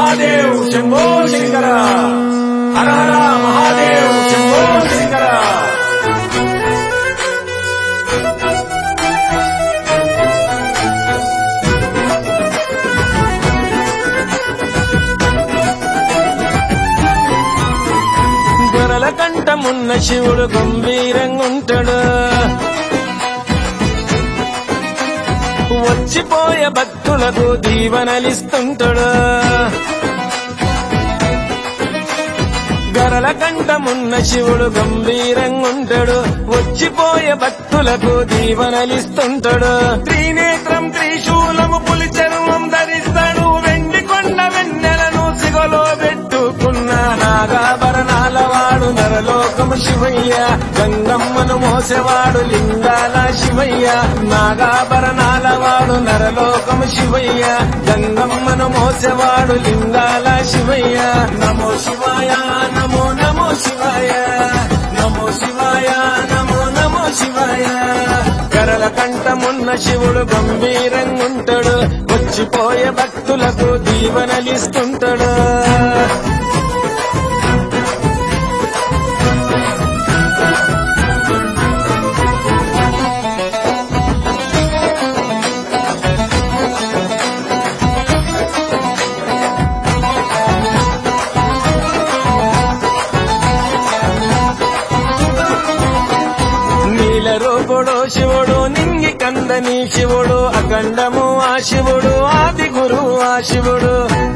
మహాదేవ్ శంభో శంకర హర హర మహాదేవ్ శంభో శంకర గొరల కంఠమున్న శివుడు గంభీరంగుంటాడు వచ్చిపోయే భక్తులకు దీవనలిస్తుంటాడు గరల కంఠమున్న శివుడు గంభీరంగుంటాడు వచ్చిపోయే భక్తులకు దీవనలిస్తుంటాడు త్రినేత్రం త్రిశూలము పులి చర్మం ధరిస్తాడు వెండి కొండ వెన్నెలను సిగలో పెట్టుకున్న నాగాభరణాల వాడు నరలోకము శివయ్య గంగమ్మను మోసేవాడు లింగాల శివయ్య నాగాభరణాల వాడు నరలోకము శివయ్య గంగమ్మను మోసేవాడు లింగాల శివయ్య నమో శివాయ నమో నమో శివాయ నమో శివాయ నమో నమో శివాయ కరల కంఠమున్న శివుడు గంభీరంగుంటాడు వచ్చిపోయే భక్తులకు దీవనలిస్తుంటాడు నీల రూపుడు శివుడు నింగి కందని శివుడు అఖండము ఆ శివుడు ఆది గురువు ఆ శివుడు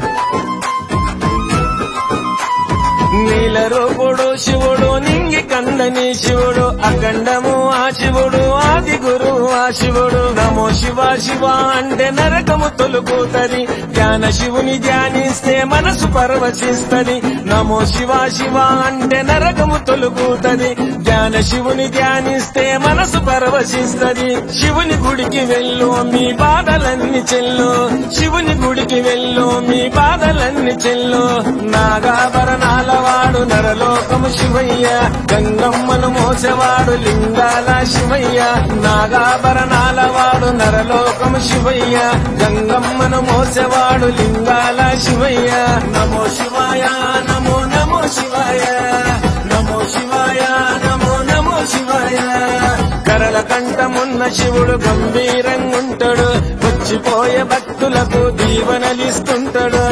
నీల రూపుడు శివుడు నింగి కందని శివుడు అఖండము ఆ శివుడు ఆది గురువు ఆ శివుడు నమో శివ శివ అంటే నరకము తొలుకుతది జ్ఞాన శివుని ధ్యానిస్తే మనసు పరవశిస్తది నమో శివ శివ అంటే నరకము తొలుకుతది జ్ఞాన శివుని ధ్యానిస్తే మనసు పరవశిస్తది శివుని గుడికి వెళ్ళు మీ బాధలన్నీ చెల్లు శివుని గుడికి వెళ్ళు మీ బాధలన్నీ చెల్లు నాగాభరణాల వాడు నరలోకము శివయ్య గంగమ్మను మోసేవాడు లింగాల శివయ్య నాగాభరణాల వాడు నరలోకము శివయ్య గంగమ్మను మోసేవాడు లింగాల శివయ్య నమో శివాయ నమో నమో శివాయ నమో శివాయ నమో నమో శివాయ కరల కంఠమున్న శివుడు గంభీరంగుంటాడు వచ్చిపోయే భక్తులకు దీవనలిస్తుంటాడు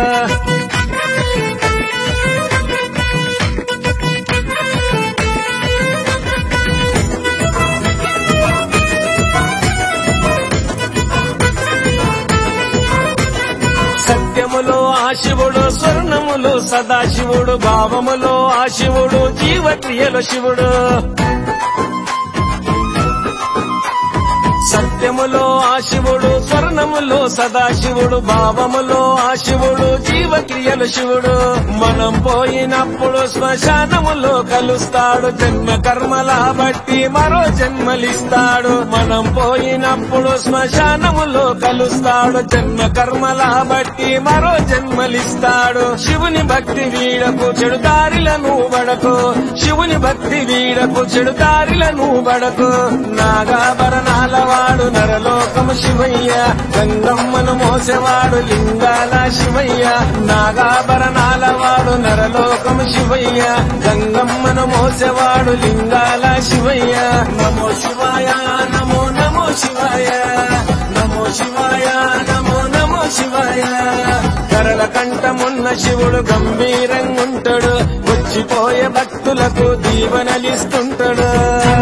సత్యములో ఆ శివుడు స్వర్ణములు సదాశివుడు భావములో ఆ శివుడు జీవక్రియలు శివుడు సత్యములో ఆ శివుడు స్వర్ణములో సదాశివుడు భావములో ఆ శివుడు జీవక్రియలు శివుడు మనం పోయినప్పుడు శ్మశానములో కలుస్తాడు జన్మ కర్మల బట్టి మరో జన్మలిస్తాడు మనం పోయినప్పుడు శ్మశానములో కలుస్తాడు జన్మ కర్మల బట్టి మరో జన్మలిస్తాడు శివుని భక్తి వీడకు చెడు దారిలను బడకు శివుని భక్తి వీడకు చెడు దారిలను బడకు నాగాభరణాల వాడు నరలోకము శివయ్య గంగమ్మను మోసేవాడు లింగాల శివయ్య నాగాభరణాల వాడు నరలోకము శివయ్య గంగమ్మను మోసేవాడు లింగాల శివయ్య నమో శివాయ నమో నమో శివాయ నమో శివాయ నమో నమో శివాయ కరల కంఠమున్న శివుడు గంభీరంగుంటాడు వచ్చిపోయే భక్తులకు దీవనలిస్తుంటాడు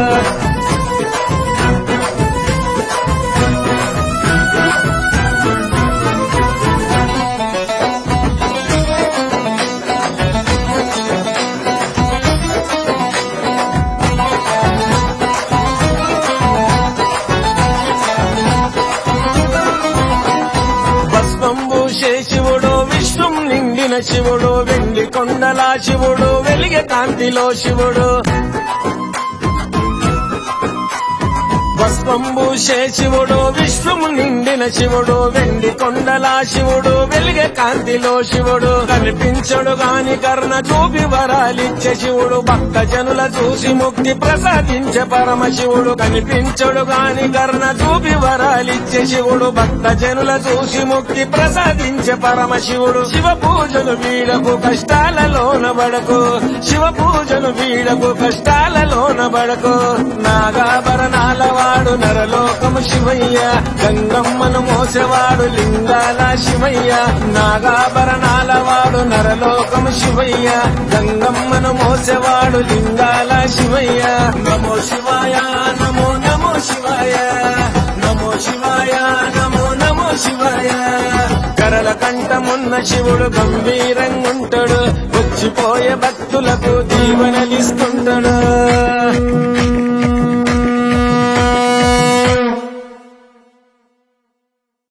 భస్మం భూషే శివుడు విశ్వం నిండిన శివుడు వెండి కొండల శివుడు వెలిగే కాంతిలో శివుడు భస్మంబూషే శివుడు విశ్వము నిండిన శివుడు వెండి కొండల శివుడు వెలిగే కాంతిలో శివుడు కనిపించడు గాని కర్ణ చూపి వరాలిచ్చే శివుడు భక్త జనుల చూసి ముక్తి ప్రసాదించే పరమశివుడు కనిపించడు గాని కర్ణ చూపి వరాలిచ్చే శివుడు భక్త జనుల చూసి ముక్తి ప్రసాదించే పరమశివుడు శివ పూజలు వీడకు కష్టాలలోన బడకు శివ పూజలు వీడకు కష్టాలలోన బడకు నాగాభరణాల వాడు నరలోకము శివయ్య గంగమ్మను మోసేవాడు లింగాల శివయ్య నాగాభరణాల వాడు నరలోకము శివయ్య గంగమ్మను మోసేవాడు లింగాల శివయ్య నమో శివాయ నమో నమో శివాయ నమో శివాయ నమో నమో శివాయ కరల కంఠమున్న శివుడు గంభీరంగుంటాడు వచ్చిపోయే భక్తులకు దీవెనలిస్తుంటాడు